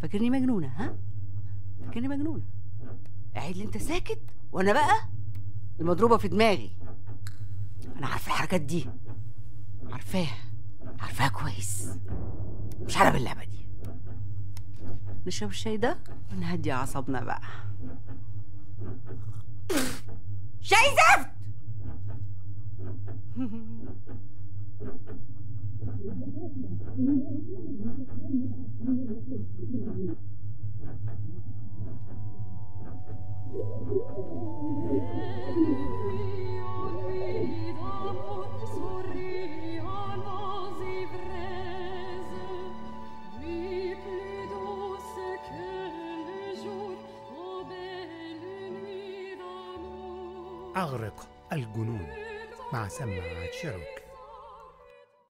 فاكرني مجنونه ها فاكرني مجنونه قاعد لي انت ساكت وانا بقى المضروبه في دماغي انا عارفه الحركات دي عارفاها عارفاها كويس مش عارف اللعبه دي نشرب الشاي ده ونهدي اعصابنا بقى شاي زفت أغرق الجنون مع سماعات شيروك